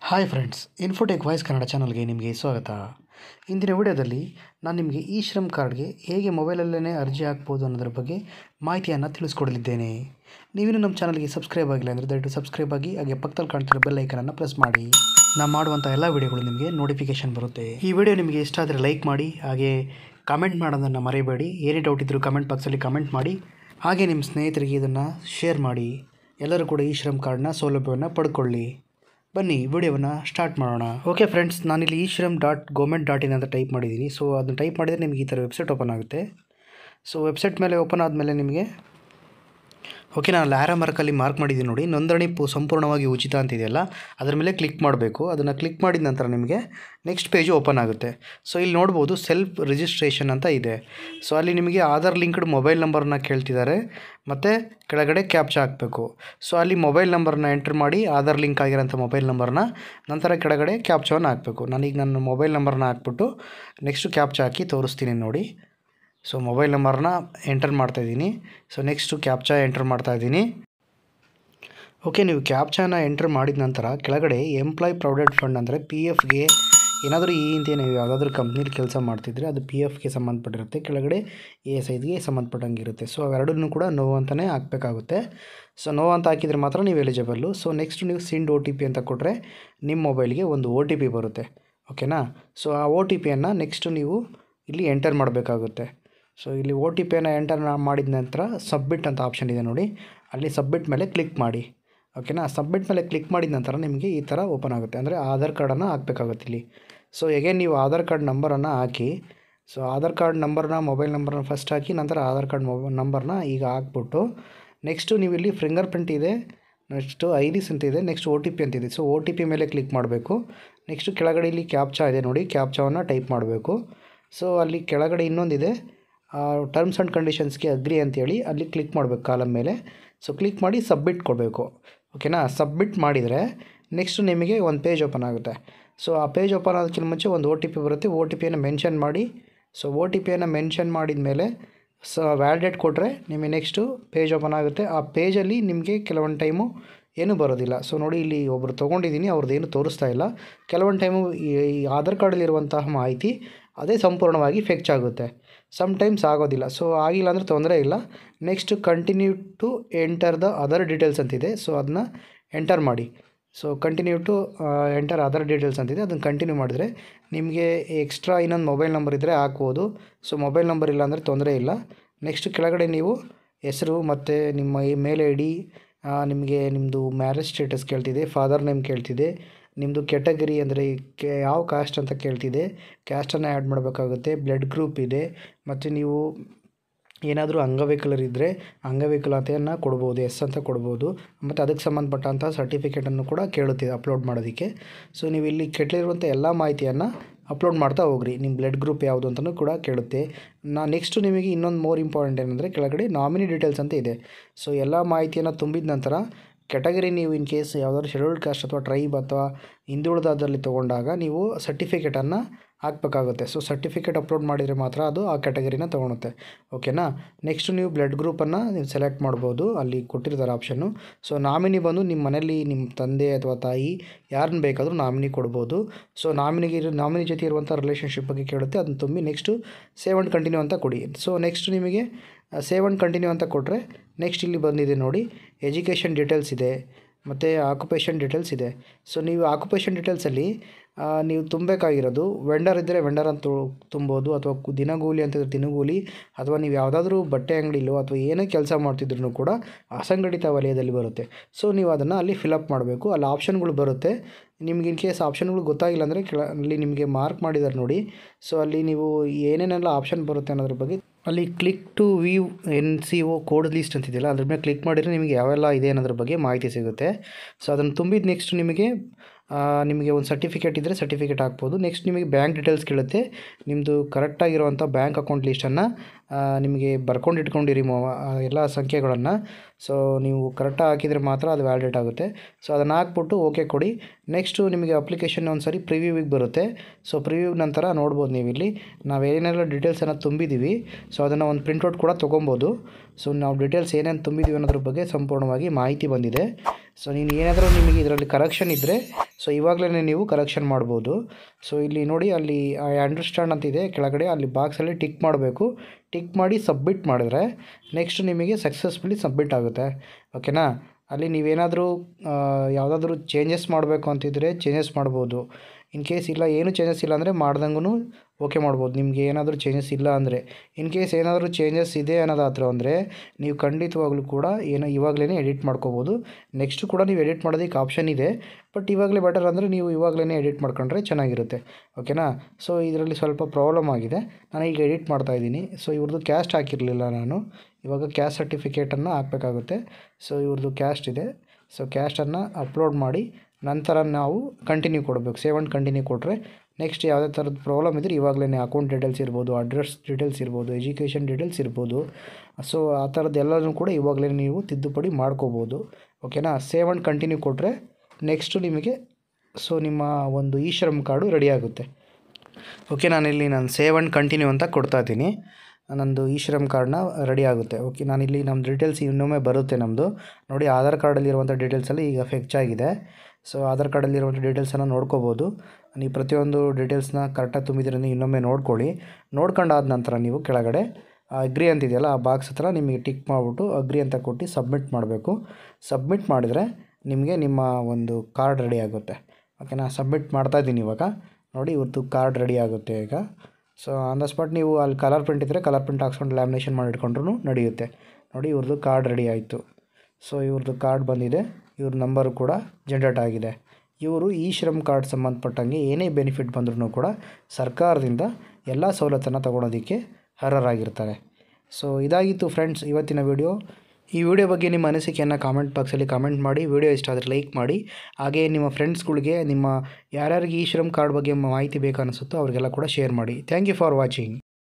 hi friends infotech voice Kannada ಚಾನಲ್ಗೆ ನಿಮಗೆ ಸ್ವಾಗತ ಇಂದಿನ ವಿಡಿಯೋದಲ್ಲಿ ನಾನು ನಿಮಗೆ ಇ ಶ್ರಮ್ ಕಾರ್ಡ್ಗೆ ಹೇಗೆ ಮೊಬೈಲಲ್ಲೇ ಅರ್ಜಿ ಹಾಕ್ಬೋದು ಅನ್ನೋದ್ರ ಬಗ್ಗೆ ಮಾಹಿತಿಯನ್ನು ತಿಳಿಸ್ಕೊಡಲಿದ್ದೇನೆ ನೀವಿನ್ನೂ ನಮ್ಮ ಚಾನಲ್ಗೆ ಸಬ್ಸ್ಕ್ರೈಬ್ ಆಗಿಲ್ಲ ಅಂದರೆ ದಯವಿಟ್ಟು ಸಬ್ಸ್ಕ್ರೈಬ್ ಆಗಿ ಹಾಗೆ ಪಕ್ಕದಲ್ಲಿ ಕಾಣ್ತಿರೋ ಬೆಲ್ ಐಕನನ್ನು ಪ್ರೆಸ್ ಮಾಡಿ ನಾನು ಮಾಡುವಂಥ ಎಲ್ಲ ವಿಡಿಯೋಗಳು ನಿಮಗೆ ನೋಟಿಫಿಕೇಶನ್ ಬರುತ್ತೆ ಈ ವಿಡಿಯೋ ನಿಮಗೆ ಇಷ್ಟ ಆದರೆ ಲೈಕ್ ಮಾಡಿ ಹಾಗೆ ಕಮೆಂಟ್ ಮಾಡೋದನ್ನು ಮರೆಯಬೇಡಿ ಏನೇ ಡೌಟ್ ಇದ್ದರೂ ಕಮೆಂಟ್ ಬಾಕ್ಸಲ್ಲಿ ಕಮೆಂಟ್ ಮಾಡಿ ಹಾಗೆ ನಿಮ್ಮ ಸ್ನೇಹಿತರಿಗೆ ಇದನ್ನು ಶೇರ್ ಮಾಡಿ ಎಲ್ಲರೂ ಕೂಡ ಈ ಶ್ರಮ್ ಕಾರ್ಡ್ನ ಸೌಲಭ್ಯವನ್ನು ಪಡ್ಕೊಳ್ಳಿ ಬನ್ನಿ ವಿಡಿಯೋವನ್ನು ಸ್ಟಾರ್ಟ್ ಮಾಡೋಣ ಓಕೆ ಫ್ರೆಂಡ್ಸ್ ನಾನಿಲ್ಲಿ ಈ Shram dot government dot in ಅಂತ ಟೈಪ್ ಮಾಡಿದ್ದೀನಿ ಸೊ ಅದನ್ನು ಟೈಪ್ ಮಾಡಿದರೆ ನಿಮಗೆ ಈ ಥರ ವೆಬ್ಸೈಟ್ ಓಪನ್ ಆಗುತ್ತೆ ಸೊ ವೆಬ್ಸೈಟ್ ಮೇಲೆ ಓಪನ್ ಆದಮೇಲೆ ನಿಮಗೆ ಓಕೆ ನಾನು ಲ್ಯಾರ ಮಾರ್ಕಲ್ಲಿ ಮಾರ್ಕ್ ಮಾಡಿದ್ದೀನಿ ನೋಡಿ ನೋಂದಣಿ ಪು ಸಂಪೂರ್ಣವಾಗಿ ಉಚಿತ ಅಂತಿದೆಯಲ್ಲ ಅದರ ಮೇಲೆ ಕ್ಲಿಕ್ ಮಾಡಬೇಕು ಅದನ್ನು ಕ್ಲಿಕ್ ಮಾಡಿದ ನಂತರ ನಿಮಗೆ ನೆಕ್ಸ್ಟ್ ಪೇಜು ಓಪನ್ ಆಗುತ್ತೆ ಸೊ ಇಲ್ಲಿ ನೋಡ್ಬೋದು ಸೆಲ್ಫ್ ರಿಜಿಸ್ಟ್ರೇಷನ್ ಅಂತ ಇದೆ ಸೊ ಅಲ್ಲಿ ನಿಮಗೆ ಆಧಾರ್ ಲಿಂಕ್ಡ್ ಮೊಬೈಲ್ ನಂಬರ್ನ ಕೇಳ್ತಿದ್ದಾರೆ ಮತ್ತು ಕೆಳಗಡೆ ಕ್ಯಾಪ್ಚಾ ಹಾಕಬೇಕು ಸೊ ಅಲ್ಲಿ ಮೊಬೈಲ್ ನಂಬರ್ನ ಎಂಟ್ರ್ ಮಾಡಿ ಆಧಾರ್ ಲಿಂಕ್ ಆಗಿರೋಂಥ ಮೊಬೈಲ್ ನಂಬರ್ನ ನಂತರ ಕೆಳಗಡೆ ಕ್ಯಾಪ್ಚಾವನ್ನು ಹಾಕಬೇಕು ನಾನೀಗ ನನ್ನ ಮೊಬೈಲ್ ನಂಬರ್ನ ಹಾಕ್ಬಿಟ್ಟು ನೆಕ್ಸ್ಟು ಕ್ಯಾಪ್ಚಾ ಹಾಕಿ ತೋರಿಸ್ತೀನಿ ನೋಡಿ ಸೊ ಮೊಬೈಲ್ ನಂಬರ್ನ ಎಂಟರ್ ಮಾಡ್ತಾಯಿದ್ದೀನಿ ಸೊ ನೆಕ್ಸ್ಟು ಕ್ಯಾಪ್ಚಾ ಎಂಟರ್ ಮಾಡ್ತಾಯಿದ್ದೀನಿ ಓಕೆ ನೀವು ಕ್ಯಾಪ್ಚಾನ ಎಂಟರ್ ಮಾಡಿದ ನಂತರ ಕೆಳಗಡೆ ಎಂಪ್ಲಾಯ್ ಪ್ರೊವಿಡೆಂಟ್ ಫಂಡ್ ಅಂದರೆ ಪಿ ಎಫ್ಗೆ ಏನಾದರೂ ಈ ಹಿಂದೆ ನೀವು ಯಾವುದಾದ್ರೂ ಕಂಪ್ನಿಲಿ ಕೆಲಸ ಮಾಡ್ತಿದ್ರೆ ಅದು ಪಿ ಎಫ್ಗೆ ಸಂಬಂಧಪಟ್ಟಿರುತ್ತೆ ಕೆಳಗಡೆ ಎ ಎಸ್ ಐದ್ಗೆ ಸಂಬಂಧಪಟ್ಟಂಗೆ ಇರುತ್ತೆ ಸೊ ಅವೆರಡನ್ನೂ ಕೂಡ ನೋ ಅಂತಲೇ ಹಾಕಬೇಕಾಗುತ್ತೆ ಸೊ ನೋ ಅಂತ ಹಾಕಿದರೆ ಮಾತ್ರ ನೀವು ಎಲಿಜಿಬಲ್ಲು ಸೊ ನೆಕ್ಸ್ಟ್ ನೀವು ಸಿಂಡ್ ಒ ಟಿ ಪಿ ಅಂತ ಕೊಟ್ಟರೆ ನಿಮ್ಮ ಮೊಬೈಲ್ಗೆ ಒಂದು ಒ ಟಿ ಪಿ ಬರುತ್ತೆ ಓಕೆನಾ ಸೊ ಆ ಒ ಟಿ ಪಿಯನ್ನು ನೆಕ್ಸ್ಟು ನೀವು ಇಲ್ಲಿ ಎಂಟರ್ ಮಾಡಬೇಕಾಗುತ್ತೆ ಸೊ ಇಲ್ಲಿ ಒ ಟಿ ಪಿಯನ್ನು ಎಂಟರ್ ಮಾಡಿದ ನಂತರ ಸಬ್ಮಿಟ್ ಅಂತ ಆಪ್ಷನ್ ಇದೆ ನೋಡಿ ಅಲ್ಲಿ ಸಬ್ಮಿಟ್ ಮೇಲೆ ಕ್ಲಿಕ್ ಮಾಡಿ ಓಕೆನಾ ಸಬ್ಮಿಟ್ ಮೇಲೆ ಕ್ಲಿಕ್ ಮಾಡಿದ ನಂತರ ನಿಮಗೆ ಈ ಥರ ಓಪನ್ ಆಗುತ್ತೆ ಅಂದರೆ ಆಧಾರ್ ಕಾರ್ಡನ್ನು ಹಾಕಬೇಕಾಗುತ್ತೆ ಇಲ್ಲಿ ಸೊ ಎಗೇನ್ ನೀವು ಆಧಾರ್ ಕಾರ್ಡ್ ನಂಬರನ್ನು ಹಾಕಿ ಸೊ ಆಧಾರ್ ಕಾರ್ಡ್ ನಂಬರ್ನ ಮೊಬೈಲ್ ನಂಬರ್ನ ಫಸ್ಟ್ ಹಾಕಿ ನಂತರ ಆಧಾರ್ ಕಾರ್ಡ್ ಮೊಬೈಲ್ ನಂಬರ್ನ ಈಗ ಹಾಕ್ಬಿಟ್ಟು ನೆಕ್ಸ್ಟು ನೀವು ಇಲ್ಲಿ ಫಿಂಗರ್ ಪ್ರಿಂಟ್ ಇದೆ ನೆಕ್ಸ್ಟು ಐ ಡಿಸ್ ಅಂತ ಇದೆ ನೆಕ್ಸ್ಟ್ ಒ ಟಿ ಪಿ ಅಂತಿದೆ ಸೊ ಒ ಟಿ ಪಿ ಮೇಲೆ ಕ್ಲಿಕ್ ಮಾಡಬೇಕು ನೆಕ್ಸ್ಟು ಕೆಳಗಡೆ ಇಲ್ಲಿ ಕ್ಯಾಪ್ಚಾ ಇದೆ ನೋಡಿ ಕ್ಯಾಪ್ಚಾವನ್ನು ಟೈಪ್ ಮಾಡಬೇಕು ಸೊ ಅಲ್ಲಿ ಕೆಳಗಡೆ ಇನ್ನೊಂದಿದೆ ಟರ್ಮ್ಸ್ ಆ್ಯಂಡ್ ಕಂಡೀಷನ್ಸ್ಗೆ ಅಗ್ರಿ ಅಂತೇಳಿ ಅಲ್ಲಿ ಕ್ಲಿಕ್ ಮಾಡಬೇಕು ಕಾಲಮ್ ಮೇಲೆ ಸೊ ಕ್ಲಿಕ್ ಮಾಡಿ ಸಬ್ಮಿಟ್ ಕೊಡಬೇಕು ಓಕೆನಾ ಸಬ್ಮಿಟ್ ಮಾಡಿದರೆ ನೆಕ್ಸ್ಟ್ ನಿಮಗೆ ಒಂದು ಪೇಜ್ ಓಪನ್ ಆಗುತ್ತೆ ಸೊ ಆ ಪೇಜ್ ಓಪನ್ ಆಗೋದಕ್ಕಿಂತ ಮುಂಚೆ ಒಂದು ಒ ಟಿ ಪಿ ಬರುತ್ತೆ ಒ ಟಿ ಪಿಯನ್ನು ಮೆನ್ಷನ್ ಮಾಡಿ ಸೊ ಒ ಟಿ ಪಿಯನ್ನು ಮೆನ್ಷನ್ ಮಾಡಿದ ಮೇಲೆ ಸೊ ವ್ಯಾಲಿಡೇಟ್ ಕೊಟ್ಟರೆ ನಿಮಗೆ ನೆಕ್ಸ್ಟು ಪೇಜ್ ಓಪನ್ ಆಗುತ್ತೆ ಆ ಪೇಜಲ್ಲಿ ನಿಮಗೆ ಕೆಲವೊಂದು ಟೈಮು ಏನೂ ಬರೋದಿಲ್ಲ ಸೊ ನೋಡಿ ಇಲ್ಲಿ ಒಬ್ಬರು ತೊಗೊಂಡಿದ್ದೀನಿ ಅವ್ರದ್ದು ಏನು ತೋರಿಸ್ತಾ ಇಲ್ಲ ಕೆಲವೊಂದು ಟೈಮು ಈ ಆಧಾರ್ ಕಾರ್ಡಲ್ಲಿರುವಂತಹ ಮಾಹಿತಿ ಅದೇ ಸಂಪೂರ್ಣವಾಗಿ ಫೆಚ್ ಆಗುತ್ತೆ ಸಮ್ ಟೈಮ್ಸ್ ಆಗೋದಿಲ್ಲ ಸೊ ಆಗಿಲ್ಲ ಅಂದರೆ ತೊಂದರೆ ಇಲ್ಲ next continue to enter the other details ಅಂತಿದೆ ಸೊ ಅದನ್ನ ಎಂಟರ್ ಮಾಡಿ so continue to enter other details ಅಂತಿದೆ ಅದನ್ನು ಕಂಟಿನ್ಯೂ ಮಾಡಿದರೆ ನಿಮಗೆ ಎಕ್ಸ್ಟ್ರಾ ಇನ್ನೊಂದು ಮೊಬೈಲ್ ನಂಬರ್ ಇದ್ದರೆ ಹಾಕ್ಬೋದು ಸೊ ಮೊಬೈಲ್ ನಂಬರ್ ಇಲ್ಲ ಅಂದರೆ ತೊಂದರೆ ಇಲ್ಲ ನೆಕ್ಸ್ಟ್ ಕೆಳಗಡೆ ನೀವು ಹೆಸರು ಮತ್ತು ನಿಮ್ಮ ಈ ಮೇಲ್ ಐ ಡಿ ನಿಮಗೆ ನಿಮ್ಮದು ಮ್ಯಾರೇಜ್ ಸ್ಟೇಟಸ್ ಕೇಳ್ತಿದೆ ಫಾದರ್ ನೇಮ್ ಕೇಳ್ತಿದೆ ನಿಮ್ಮದು ಕೆಟಗರಿ ಅಂದರೆ ಕೆ ಯಾವ ಕಾಸ್ಟ್ ಅಂತ ಕೇಳ್ತಿದೆ ಕ್ಯಾಸ್ಟನ್ನು ಆ್ಯಡ್ ಮಾಡಬೇಕಾಗುತ್ತೆ ಬ್ಲಡ್ ಗ್ರೂಪ್ ಇದೆ ಮತ್ತು ನೀವು ಏನಾದರೂ ಅಂಗವಿಕಲರು ಇದ್ದರೆ ಅಂಗವಿಕಲತೆಯನ್ನು ಕೊಡ್ಬೋದು ಎಸ್ ಅಂತ ಕೊಡ್ಬೋದು ಮತ್ತು ಅದಕ್ಕೆ ಸಂಬಂಧಪಟ್ಟಂಥ ಸರ್ಟಿಫಿಕೇಟನ್ನು ಕೂಡ ಕೇಳುತ್ತಿದೆ ಅಪ್ಲೋಡ್ ಮಾಡೋದಕ್ಕೆ ಸೊ ನೀವು ಇಲ್ಲಿ ಕೆಟ್ಟಲಿರುವಂಥ ಎಲ್ಲ ಮಾಹಿತಿಯನ್ನು ಅಪ್ಲೋಡ್ ಮಾಡ್ತಾ ಹೋಗ್ರಿ ನಿಮ್ಮ ಬ್ಲಡ್ ಗ್ರೂಪ್ ಯಾವುದು ಅಂತಲೂ ಕೂಡ ಕೇಳುತ್ತೆ ನಾ ನೆಕ್ಸ್ಟು ನಿಮಗೆ ಇನ್ನೊಂದು ಮೋರ್ ಇಂಪಾರ್ಟೆಂಟ್ ಏನಂದರೆ ಕೆಳಗಡೆ ನಾಮಿನಿ ಡೀಟೇಲ್ಸ್ ಅಂತ ಇದೆ ಸೊ ಎಲ್ಲ ಮಾಹಿತಿಯನ್ನು ತುಂಬಿದ ನಂತರ ಕೆಟಗರಿ ನೀವು ಇನ್ ಕೇಸ್ ಯಾವುದಾದ್ರು ಶೆಡ್ಯೂಲ್ಡ್ ಕಾಸ್ಟ್ ಅಥವಾ ಟ್ರೈಬ್ ಅಥವಾ ಹಿಂದುಳಿದದಲ್ಲಿ ತೊಗೊಂಡಾಗ ನೀವು ಸರ್ಟಿಫಿಕೇಟನ್ನು ಹಾಕಬೇಕಾಗುತ್ತೆ ಸೊ ಸರ್ಟಿಫಿಕೇಟ್ ಅಪ್ಲೋಡ್ ಮಾಡಿದರೆ ಮಾತ್ರ ಅದು ಆ ಕ್ಯಾಟಗರಿನ ತೊಗೊಳುತ್ತೆ ಓಕೆನಾ ನೆಕ್ಸ್ಟ್ ನೀವು ಬ್ಲಡ್ ಗ್ರೂಪನ್ನು ನೀವು ಸೆಲೆಕ್ಟ್ ಮಾಡ್ಬೋದು ಅಲ್ಲಿ ಕೊಟ್ಟಿರ್ತಾರೆ ಆಪ್ಷನ್ನು ಸೊ ನಾಮಿನಿ ಬಂದು ನಿಮ್ಮ ಮನೇಲಿ ನಿಮ್ಮ ತಂದೆ ಅಥವಾ ತಾಯಿ ಯಾರನ್ನ ಬೇಕಾದರೂ ನಾಮಿನಿ ಕೊಡ್ಬೋದು ಸೊ ನಾಮಿನಿಗೆ ಇರೋ ನಾಮಿನಿ ಜೊತೆ ಇರುವಂಥ ರಿಲೇಷನ್ಶಿಪ್ ಬಗ್ಗೆ ಕೇಳುತ್ತೆ ಅದನ್ನು ತುಂಬಿ ನೆಕ್ಸ್ಟು ಸೇವ್ ಆ್ಯಂಡ್ ಕಂಟಿನ್ಯೂ ಅಂತ ಕೊಡಿ ಸೊ ನೆಕ್ಸ್ಟ್ ನಿಮಗೆ ಸೇವ್ ಆ್ಯಂಡ್ ಕಂಟಿನ್ಯೂ ಅಂತ ಕೊಟ್ಟರೆ ನೆಕ್ಸ್ಟ್ ಇಲ್ಲಿ ಬಂದಿದೆ ನೋಡಿ ಎಜುಕೇಷನ್ ಡೀಟೇಲ್ಸ್ ಇದೆ ಮತ್ತು ಆಕ್ಯುಪೇಷನ್ ಡೀಟೇಲ್ಸ್ ಇದೆ ಸೊ ನೀವು ಆಕ್ಯುಪೇಷನ್ ಡೀಟೇಲ್ಸಲ್ಲಿ ನೀವು ತುಂಬಬೇಕಾಗಿರೋದು ವೆಂಡರ್ ಇದ್ದರೆ ವೆಂಡರ್ ಅಂತ ತುಂಬೋದು ಅಥವಾ ದಿನಗೂಲಿ ಅಂತಿದ್ರೆ ದಿನಗೂಲಿ ಅಥವಾ ನೀವು ಯಾವುದಾದ್ರೂ ಬಟ್ಟೆ ಅಂಗಡಿಲೋ ಅಥವಾ ಏನೇ ಕೆಲಸ ಮಾಡ್ತಿದ್ರು ಕೂಡ ಅಸಂಘಟಿತ ವಲಯದಲ್ಲಿ ಬರುತ್ತೆ ಸೊ ನೀವು ಅದನ್ನು ಅಲ್ಲಿ ಫಿಲಪ್ ಮಾಡಬೇಕು ಅಲ್ಲಿ ಆಪ್ಷನ್ಗಳು ಬರುತ್ತೆ ನಿಮ್ಗೆ ಇನ್ ಕೇಸ್ ಆಪ್ಷನ್ಗಳು ಗೊತ್ತಾಗಿಲ್ಲ ಅಂದರೆ ಕೆಳ ಅಲ್ಲಿ ನಿಮಗೆ ಮಾರ್ಕ್ ಮಾಡಿದ್ದಾರೆ ನೋಡಿ ಸೊ ಅಲ್ಲಿ ನೀವು ಏನೇನೆಲ್ಲ ಆಪ್ಷನ್ ಬರುತ್ತೆ ಅನ್ನೋದ್ರ ಬಗ್ಗೆ ಅಲ್ಲಿ click to view N C O code list ಅಂತಿದೆಯಲ್ಲ ಅದ್ರ ಮೇಲೆ ಕ್ಲಿಕ್ ಮಾಡಿದರೆ ನಿಮಗೆ ಯಾವೆಲ್ಲ ಇದೆ ಅನ್ನೋದ್ರ ಬಗ್ಗೆ ಮಾಹಿತಿ ಸಿಗುತ್ತೆ ಸೊ ಅದನ್ನು ತುಂಬಿದ ನೆಕ್ಸ್ಟ್ ನಿಮಗೆ ನಿಮಗೆ ಒಂದು ಸರ್ಟಿಫಿಕೇಟ್ ಇದ್ದರೆ ಸರ್ಟಿಫಿಕೇಟ್ ಹಾಕ್ಬೋದು ನೆಕ್ಸ್ಟ್ ನಿಮಗೆ ಬ್ಯಾಂಕ್ ಡೀಟೇಲ್ಸ್ ಕೇಳುತ್ತೆ ನಿಮ್ಮದು ಕರೆಕ್ಟಾಗಿರುವಂಥ ಬ್ಯಾಂಕ್ ಅಕೌಂಟ್ ಲೀಸ್ಟನ್ನು ನಿಮಗೆ ಬರ್ಕೊಂಡು ಇಟ್ಕೊಂಡಿರಿ ಮೊ ಎಲ್ಲ ಸಂಖ್ಯೆಗಳನ್ನು ಸೊ ನೀವು ಕರೆಕ್ಟಾಗಿ ಹಾಕಿದರೆ ಮಾತ್ರ ಅದು ವ್ಯಾಲಿಡೇಟ್ ಆಗುತ್ತೆ ಸೊ ಅದನ್ನು ಹಾಕ್ಬಿಟ್ಟು ಓಕೆ ಕೊಡಿ ನೆಕ್ಸ್ಟು ನಿಮಗೆ ಅಪ್ಲಿಕೇಶನ್ ಒಂದು ಸರಿ ಪ್ರಿವ್ಯೂವಿಗೆ ಬರುತ್ತೆ ಸೊ ಪ್ರಿವ್ಯೂ ನಂತರ ನೋಡ್ಬೋದು ನೀವು ಇಲ್ಲಿ ನಾವು ಏನೇನೆಲ್ಲ ಡೀಟೇಲ್ಸನ್ನು ತುಂಬಿದ್ದೀವಿ ಸೊ ಅದನ್ನು ಒಂದು ಪ್ರಿಂಟೌಟ್ ಕೂಡ ತೊಗೊಬೋದು ಸೊ ನಾವು ಡೀಟೇಲ್ಸ್ ಏನೇನು ತುಂಬಿದ್ದೀವಿ ಅನ್ನೋದ್ರ ಬಗ್ಗೆ ಸಂಪೂರ್ಣವಾಗಿ ಮಾಹಿತಿ ಬಂದಿದೆ ಸೊ ನೀನು ಏನಾದರೂ ನಿಮಗೆ ಇದರಲ್ಲಿ ಕರೆಕ್ಷನ್ ಇದ್ದರೆ ಸೊ ಇವಾಗಲೇ ನೀವು ಕರೆಕ್ಷನ್ ಮಾಡ್ಬೋದು ಸೊ ಇಲ್ಲಿ ನೋಡಿ ಅಲ್ಲಿ ಐ ಅಂಡರ್ಸ್ಟ್ಯಾಂಡ್ ಅಂತಿದೆ ಕೆಳಗಡೆ ಅಲ್ಲಿ ಬಾಕ್ಸಲ್ಲಿ ಟಿಕ್ ಮಾಡಬೇಕು ಟಿಕ್ ಮಾಡಿ ಸಬ್ಮಿಟ್ ಮಾಡಿದ್ರೆ ನೆಕ್ಸ್ಟ್ ನಿಮಗೆ ಸಕ್ಸಸ್ಫುಲಿ ಸಬ್ಮಿಟ್ ಆಗುತ್ತೆ ಓಕೆನಾ ಅಲ್ಲಿ ನೀವೇನಾದರೂ ಯಾವುದಾದ್ರೂ ಚೇಂಜಸ್ ಮಾಡಬೇಕು ಅಂತಿದ್ರೆ ಚೇಂಜಸ್ ಮಾಡ್ಬೋದು ಇನ್ ಕೇಸ್ ಇಲ್ಲ ಏನು ಚೇಂಜಸ್ ಇಲ್ಲ ಅಂದರೆ ಮಾಡ್ದಂಗೂ ಓಕೆ ಮಾಡ್ಬೋದು ನಿಮಗೆ ಏನಾದರೂ ಚೇಂಜಸ್ ಇಲ್ಲ ಅಂದರೆ ಇನ್ ಕೇಸ್ ಏನಾದರೂ ಚೇಂಜಸ್ ಇದೆ ಅನ್ನೋದಾದ್ರು ಅಂದರೆ ನೀವು ಖಂಡಿತವಾಗ್ಲೂ ಕೂಡ ಏನೋ ಇವಾಗಲೇ ಎಡಿಟ್ ಮಾಡ್ಕೋಬೋದು ನೆಕ್ಸ್ಟ್ ಕೂಡ ನೀವು ಎಡಿಟ್ ಮಾಡೋದಕ್ಕೆ ಆಪ್ಷನ್ ಇದೆ ಬಟ್ ಇವಾಗಲೇ ಬೆಟರ್ ಅಂದರೆ ನೀವು ಇವಾಗಲೇ ಎಡಿಟ್ ಮಾಡ್ಕೊಂಡ್ರೆ ಚೆನ್ನಾಗಿರುತ್ತೆ ಓಕೆನಾ ಸೊ ಇದರಲ್ಲಿ ಸ್ವಲ್ಪ ಪ್ರಾಬ್ಲಮ್ ಆಗಿದೆ ನಾನು ಈಗ ಎಡಿಟ್ ಮಾಡ್ತಾಯಿದ್ದೀನಿ ಸೊ ಇವ್ರದ್ದು ಕ್ಯಾಸ್ಟ್ ಹಾಕಿರಲಿಲ್ಲ ನಾನು ಇವಾಗ ಕ್ಯಾಸ್ಟ್ ಸರ್ಟಿಫಿಕೇಟನ್ನು ಹಾಕಬೇಕಾಗುತ್ತೆ ಸೊ ಇವ್ರದ್ದು ಕ್ಯಾಸ್ಟ್ ಇದೆ ಸೊ ಕ್ಯಾಸ್ಟನ್ನು ಅಪ್ಲೋಡ್ ಮಾಡಿ ನಂತರ ನಾವು ಕಂಟಿನ್ಯೂ ಕೊಡಬೇಕು ಸೇವ್ ಆ್ಯಂಡ್ ಕಂಟಿನ್ಯೂ ಕೊಟ್ಟರೆ ನೆಕ್ಸ್ಟ್ ಯಾವುದೇ ಥರದ ಪ್ರಾಬ್ಲಮ್ ಇದ್ದರೆ ಇವಾಗಲೇ ಅಕೌಂಟ್ ಡೀಟೇಲ್ಸ್ ಇರ್ಬೋದು ಅಡ್ರೆಸ್ ಡೀಟೇಲ್ಸ್ ಇರ್ಬೋದು ಎಜುಕೇಷನ್ ಡೀಟೇಲ್ಸ್ ಇರ್ಬೋದು ಸೊ ಆ ಥರದ್ದು ಎಲ್ಲನೂ ಕೂಡ ಇವಾಗಲೇ ನೀವು ತಿದ್ದುಪಡಿ ಮಾಡ್ಕೋಬೋದು ಓಕೆನಾ ಸೇವ್ ಆ್ಯಂಡ್ ಕಂಟಿನ್ಯೂ ಕೊಟ್ಟರೆ ನೆಕ್ಸ್ಟು ನಿಮಗೆ ಸೊ ನಿಮ್ಮ ಒಂದು ಇ ಶ್ರಮ್ ಕಾರ್ಡು ರೆಡಿ ಆಗುತ್ತೆ ಓಕೆ ನಾನಿಲ್ಲಿ ನಾನು ಸೇವ್ ಆ್ಯಂಡ್ ಕಂಟಿನ್ಯೂ ಅಂತ ಕೊಡ್ತಾ ಇದ್ದೀನಿ ನಂದು ಇ ಶ್ರಮ್ ಕಾರ್ಡ್ನ ರೆಡಿ ಆಗುತ್ತೆ ಓಕೆ ನಾನಿಲ್ಲಿ ನಮ್ಮ ಡೀಟೇಲ್ಸ್ ಇನ್ನೊಮ್ಮೆ ಬರುತ್ತೆ ನಮ್ಮದು ನೋಡಿ ಆಧಾರ್ ಕಾರ್ಡಲ್ಲಿರುವಂಥ ಡೀಟೇಲ್ಸಲ್ಲಿ ಈಗ ಫೆಚ್ ಆಗಿದೆ ಸೊ ಆಧಾರ್ ಕಾರ್ಡಲ್ಲಿರುವಂಥ ಡೀಟೇಲ್ಸನ್ನು ನೋಡ್ಕೋಬೋದು ನೀವು ಪ್ರತಿಯೊಂದು ಡೀಟೇಲ್ಸ್ನ ಕರೆಕ್ಟಾಗಿ ತುಂಬಿದ್ರೆ ಇನ್ನೊಮ್ಮೆ ನೋಡ್ಕೊಳ್ಳಿ ನೋಡ್ಕೊಂಡಾದ ನಂತರ ನೀವು ಕೆಳಗಡೆ ಅಗ್ರಿ ಅಂತಿದೆಯಲ್ಲ ಆ ಬಾಕ್ಸ್ ಹತ್ರ ನಿಮಗೆ ಟಿಕ್ ಮಾಡಿಬಿಟ್ಟು ಅಗ್ರಿ ಅಂತ ಕೊಟ್ಟು ಸಬ್ಮಿಟ್ ಮಾಡಬೇಕು ಸಬ್ಮಿಟ್ ಮಾಡಿದರೆ ನಿಮಗೆ ನಿಮ್ಮ ಒಂದು ಕಾರ್ಡ್ ರೆಡಿ ಆಗುತ್ತೆ ಓಕೆನಾ ಸಬ್ಮಿಟ್ ಮಾಡ್ತಾ ಇದ್ದೀನಿ ಇವಾಗ ನೋಡಿ ಇವತ್ತು ಕಾರ್ಡ್ ರೆಡಿ ಆಗುತ್ತೆ ಈಗ ಸೊ ಆನ್ ದ ಸ್ಪಾಟ್ ನೀವು ಅಲ್ಲಿ ಕಲರ್ ಪ್ರಿಂಟ್ ಇದ್ದರೆ ಕಲರ್ ಪ್ರಿಂಟ್ ಹಾಕ್ಸ್ಕೊಂಡು ಲ್ಯಾಮಿನೇಷನ್ ಮಾಡಿ ಇಟ್ಕೊಂಡ್ರೂ ನಡೆಯುತ್ತೆ ನೋಡಿ ಇವ್ರದ್ದು ಕಾರ್ಡ್ ರೆಡಿ ಆಯಿತು ಸೊ ಇವ್ರದ್ದು ಕಾರ್ಡ್ ಬಂದಿದೆ ಇವ್ರ ನಂಬರು ಕೂಡ ಜನ್ರೇಟ್ ಆಗಿದೆ ಇವರು ಈ ಶ್ರಮ್ ಕಾರ್ಡ್ ಸಂಬಂಧಪಟ್ಟಂಗೆ ಏನೇ ಬೆನಿಫಿಟ್ ಬಂದ್ರೂ ಕೂಡ ಸರ್ಕಾರದಿಂದ ಎಲ್ಲ ಸವಲತ್ತನ್ನು ತಗೊಳೋದಕ್ಕೆ ಅರ್ಹರಾಗಿರ್ತಾರೆ ಸೊ ಇದಾಗಿತ್ತು ಫ್ರೆಂಡ್ಸ್ ಇವತ್ತಿನ ವಿಡಿಯೋ ಈ ವಿಡಿಯೋ ಬಗ್ಗೆ ನಿಮ್ಮ ಅನಿಸಿಕೆಯನ್ನು ಕಾಮೆಂಟ್ ಬಾಕ್ಸಲ್ಲಿ ಕಾಮೆಂಟ್ ಮಾಡಿ ವಿಡಿಯೋ ಇಷ್ಟ ಆದರೆ ಲೈಕ್ ಮಾಡಿ ಹಾಗೆ ನಿಮ್ಮ ಫ್ರೆಂಡ್ಸ್ಗಳಿಗೆ ನಿಮ್ಮ ಯಾರ್ಯಾರಿಗೆ ಈ ಶ್ರಮ್ ಕಾರ್ಡ್ ಬಗ್ಗೆ ಮಾಹಿತಿ ಬೇಕು ಅನಿಸುತ್ತೋ ಅವರಿಗೆಲ್ಲ ಕೂಡ ಶೇರ್ ಮಾಡಿ ಥ್ಯಾಂಕ್ ಯು ಫಾರ್ ವಾಚಿಂಗ್